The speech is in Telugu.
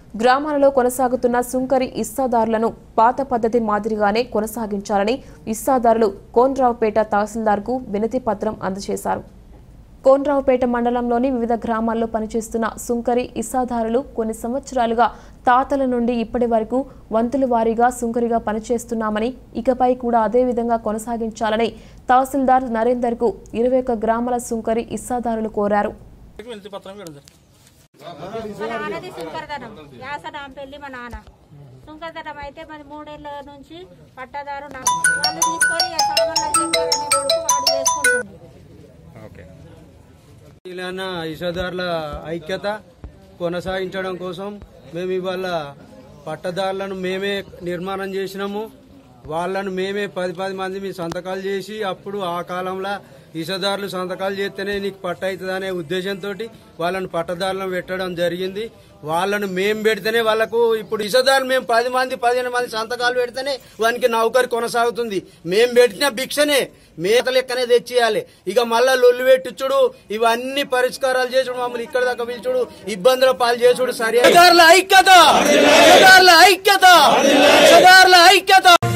గ్రామాలలో కొనసాగుతున్న సుంకరి ఇస్తాదారులను పాత పద్ధతి మాదిరిగానే కొనసాగించాలని ఇస్తాదారులు కోన్రావుపేట తహసీల్దార్కు వినతి పత్రం అందజేశారు కోన్రావుపేట మండలంలోని వివిధ గ్రామాల్లో పనిచేస్తున్న సుంకరి ఇసాదారులు కొన్ని సంవత్సరాలుగా తాతల నుండి ఇప్పటి వరకు వంతుల వారీగా సుంకరిగా పనిచేస్తున్నామని ఇకపై కూడా అదే విధంగా కొనసాగించాలని తహసీల్దార్ నరేందర్కు ఇరవై ఒక్క గ్రామాల సుంకరి ఇసాదారులు కోరారు వినతి పత్రం ఇవ్వడం జరిగింది. మా నాన్నది సుంకరదనం యాస నా పెళ్లి మా నాన్న సుంకరదనం అయితే మరి మూడేళ్ల నుంచి పట్టదారు నా వాళ్ళు తీసుకొని ఇక సామాన్లు చెప్పారనే కొడుకు వాడు చేసుకుంటుంది ఇలాన ఇషదారుల ఐక్యత కొనసాగించడం కోసం మేము ఇవాళ పట్టదారులను మేమే నిర్మాణం చేసినాము వాళ్ళను మేమే పది పది మంది మీ సంతకాలు చేసి అప్పుడు ఆ కాలంలో ఇషదారులు సంతకాలు చేస్తేనే నీకు పట్ట అవుతుంది అనే ఉద్దేశంతో వాళ్ళను పట్టదారులను పెట్టడం జరిగింది వాళ్ళను మేం పెడితేనే వాళ్ళకు ఇప్పుడు ఇషదారులు మేము పది మంది పదిహేను మంది సంతకాలు పెడితేనే వానికి నౌకరి కొనసాగుతుంది మేం పెట్టిన భిక్షనే మేత లెక్కనే తెచ్చియాలి ఇక మళ్ళా లొల్లు పెట్టించుడు ఇవన్నీ పరిష్కారాలు చేసుడు మమ్మల్ని ఇక్కడ దాకా పిలుచుడు ఇబ్బందుల పాలు చేసుడు సరే ఐక్యత ఐక్యత ఐక్యత ఐక్యత